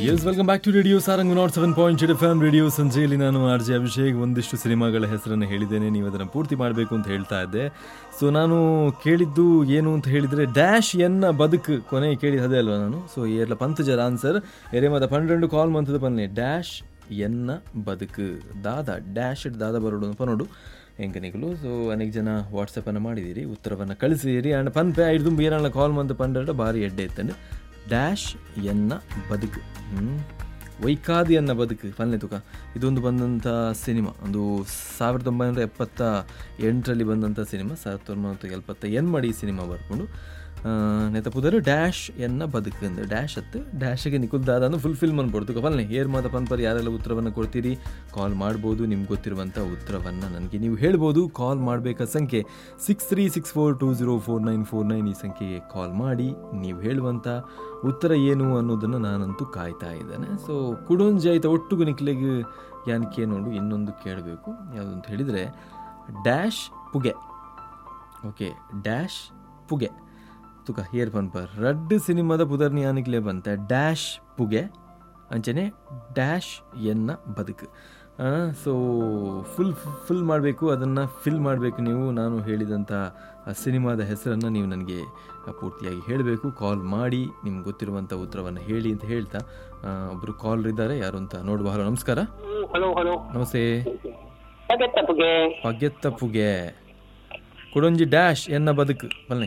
S welcome back to radio Sarang nought seven point eight F M radio ಸಂಜೆಯಲ್ಲಿ ನಾನು R J Abhishek ಒಂದಿಷ್ಟು ಸಿನಿಮಾಗಳ ಹೆಸರನ್ನು ಹೇಳಿದ್ದೇನೆ ನೀವು ಅದನ್ನು ಪೂರ್ತಿ ಮಾಡಬೇಕು ಅಂತ ಹೇಳ್ತಾ ಇದ್ದೆ ಸೊ ನಾನು ಕೇಳಿದ್ದು ಏನು ಅಂತ ಹೇಳಿದರೆ ಡ್ಯಾಶ್ ಎನ್ನ ಬದುಕು ಕೊನೆ ಕೇಳಿದ ಅದೇ ಅಲ್ವಾ ನಾನು ಸೊ ಏರ್ಲ ಪಂತ್ ಜರ ಆನ್ಸರ್ ಎರೆ ಮತ ಪನ್ನೆಂಡು ಕಾಲ್ ಮಂತದ ಪನ್ನೆ ಡ್ಯಾಶ್ ಎನ್ನ ಬದುಕು ದಾದ ಡ್ಯಾಶ್ ಇಟ್ ದಾದ ಬರೋಡು ಪನೋಡು ಎಂಕನಿಗಳು ಸೊ ಅನೇಕ ಜನ ವಾಟ್ಸಪ್ಪನ್ನು ಮಾಡಿದ್ದೀರಿ ಉತ್ತರವನ್ನು ಕಳಿಸಿದ್ದೀರಿ ಆ್ಯಂಡ್ ಪನ್ ಪೇ ಐದು ಬೇರೆ ಕಾಲ್ ಮಂತ್ ಪನ್ನೆರಡು ಭಾರಿ ಎಡ್ಡೆ ಇತ್ತಂಡು ಡ್ಯಾಶ್ ಎನ್ನ ಬದುಕು ಹ್ಮ್. ವೈಕಾದಿ ಎನ್ನ ಬದುಕು ಪಲ್ಲೆ ತುಕ ಇದೊಂದು ಬಂದಂಥ ಸಿನಿಮಾ ಒಂದು ಸಾವಿರದ ಒಂಬೈನೂರ ಎಪ್ಪತ್ತ ಎಂಟರಲ್ಲಿ ಬಂದಂಥ ಸಿನಿಮಾ ಸಾವಿರದ ಒಂಬೈನೂರ ಎಪ್ಪತ್ತ ಎನ್ಮಡಿ ಈ ಸಿನಿಮಾ ಬರ್ಕೊಂಡು ನೆತಪುದರು ಡ್ಯಾಶ್ ಎನ್ನ ಬದುಕು ಅಂದ್ರೆ ಡ್ಯಾಶ್ ಅತ್ತು ಡ್ಯಾಶಿಗೆ ನಿಕುಲ್ದಾದ ಅಂದ್ರೆ ಫುಲ್ ಫಿಲ್ಮ್ ಅನ್ಕೊಡ್ತು ಪಲ್ಲೆ ಏರ್ ಮಾತ ಪನ್ಪರ್ ಯಾರೆಲ್ಲ ಉತ್ತರವನ್ನು ಕೊಡ್ತೀರಿ ಕಾಲ್ ಮಾಡ್ಬೋದು ನಿಮ್ಗೆ ಗೊತ್ತಿರುವಂಥ ಉತ್ತರವನ್ನು ನನಗೆ ನೀವು ಹೇಳ್ಬೋದು ಕಾಲ್ ಮಾಡಬೇಕಾದ ಸಂಖ್ಯೆ six three six four two zero four nine four nine ಈ ಸಂಖ್ಯೆಗೆ ಕಾಲ್ ಮಾಡಿ ನೀವು ಹೇಳುವಂಥ ಉತ್ತರ ಏನು ಅನ್ನೋದನ್ನು ನಾನಂತೂ ಕಾಯ್ತಾ ಇದ್ದೇನೆ ಸೊ ಕುಡೊಂಜಿ ಆಯ್ತಾ ಒಟ್ಟಿಗೆ ನಿಕ್ಲೆಗೆ ಯಾನಕ್ಕೆ ನೋಡು ಇನ್ನೊಂದು ಕೇಳಬೇಕು ಯಾವುದು ಅಂತ ಹೇಳಿದರೆ ಡ್ಯಾಶ್ ಪುಗೆ ಓಕೆ ಡ್ಯಾಶ್ ಪುಗೆ ತುಕ ಹಿಯರ್ ಪನ್ಪರ್ ರಡ್ ಸಿನಿಮಾದ ಪುದರ್ನಿ ಯಾನಿಕ್ಲೆ ಬಂತೆ ಡ್ಯಾಶ್ ಪುಗೆ ಅಂಚನೆ ಡ್ಯಾಶ್ ಎನ್ನ ಬದುಕು ಸೊ ಫುಲ್ ಫುಲ್ ಮಾಡಬೇಕು ಅದನ್ನು ಫಿಲ್ ಮಾಡಬೇಕು ನೀವು ನಾನು ಹೇಳಿದಂಥ ಆ ಸಿನಿಮಾದ ಹೆಸರನ್ನು ನೀವು ನನಗೆ ಪೂರ್ತಿಯಾಗಿ ಹೇಳಬೇಕು ಕಾಲ್ ಮಾಡಿ ನಿಮ್ಗೆ ಗೊತ್ತಿರುವಂಥ ಉತ್ತರವನ್ನು ಹೇಳಿ ಅಂತ ಹೇಳ್ತಾ ಒಬ್ಬರು ಕಾಲ್ ಇದ್ದಾರೆ ಯಾರು ಅಂತ ನೋಡುವ ಹಲೋ ನಮಸ್ಕಾರ ಹಲೋ ಹಲೋ ನಮಸ್ತೆ ತಪ್ಪಗೆ ಪಗೆತ್ತ ಪುಗೆ ಕೊಡೊಂಜಿ ಡ್ಯಾಶ್ ಎನ್ನ ಬದುಕು ಬಲ್ಲೆ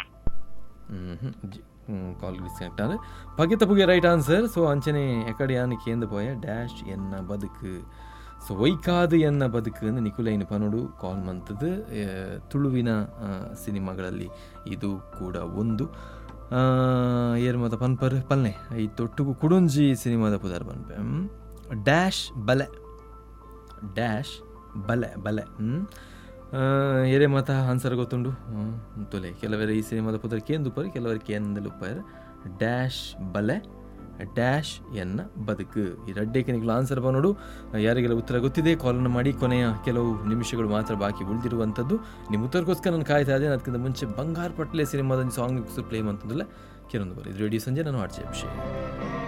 ಕಾಲ್ ಡಿಸ್ಕನೆಕ್ಟ್ ಆದರೆ ಪಗೆತ್ತ ಪುಗೆ ರೈಟ್ ಆನ್ಸರ್ ಸೊ ಅಂಚನೆ ಎಕಡೆ ಯಾನು ಕೇಂದ್ರ ಪೋಯ ಡ್ಯಾಶ್ ಎನ್ನ ಬದುಕು ಸೊ ವೈಕಾದು ಎನ್ನ ಬದುಕು ಅಂದ್ರೆ ನಿಕುಲೈನ ಪನೋಡು ಕಾಲ್ ಮಂತದ್ದು ತುಳುವಿನ ಆ, ಸಿನಿಮಾಗಳಲ್ಲಿ ಇದು ಕೂಡ ಒಂದು ಆ, ಏರ್ ಮತ ಪನ್ಪರ್ ಪಲ್ನೆ ಈ ತೊಟ್ಟುಗು ಕುಡುಂಜಿ ಸಿನಿಮಾದ ಪುದಾರ್ ಪನ್ಪೆ ಹ್ಮ್. ಡ್ಯಾಶ್ ಬಲೆ ಡ್ಯಾಶ್ ಬಲೆ ಬಲೆ ಹ್ಮ್. ಆ, ಎರೆ ಮಾತ ಆನ್ಸರ್ ಗೊತ್ತುಂಡು ಹ್ಮ್, ತುಲೆ ಕೆಲವರ ಈ ಸಿನಿಮಾದ ಪುತ್ರ ಕೇಂದು ಪರಿ ಕೆಲವರು ಕೇಂದಲು ಉಪ್ಪಾರ ಡ್ಯಾಶ್ ಬಲೆ ಡ್ಯಾಶ್ ಎನ್ನ ಬದುಕು ಈ ರಡ್ಡೇಕನಿಗಳು ಆನ್ಸರ್ ಬಂದೋಡು ಯಾರಿಗೆಲ್ಲ ಉತ್ತರ ಗೊತ್ತಿದೆ ಕಾಲನ್ನು ಮಾಡಿ ಕೊನೆಯ ಕೆಲವು ನಿಮಿಷಗಳು ಮಾತ್ರ ಬಾಕಿ ಉಳಿದಿರುವಂಥದ್ದು ನಿಮ್ಮ ಉತ್ತರಕ್ಕೋಸ್ಕರ ನಾನು ಕಾಯ್ತಾ ಇದ್ದೇನೆ ಅದಕ್ಕಿಂತ ಮುಂಚೆ ಬಂಗಾರ ಪಟ್ಲೆ ಸಿನಿಮಾದ ಸಾಂಗ್ ಪ್ಲೇ ಅಂತಂದಿಲ್ಲ ಕೆಲವೊಂದು ಬರೀ ರೇಡಿಯೋ ಸಂಜೆ ನಾನು ಆಡ್ಸಿ ಅಭಿಷೇಕ್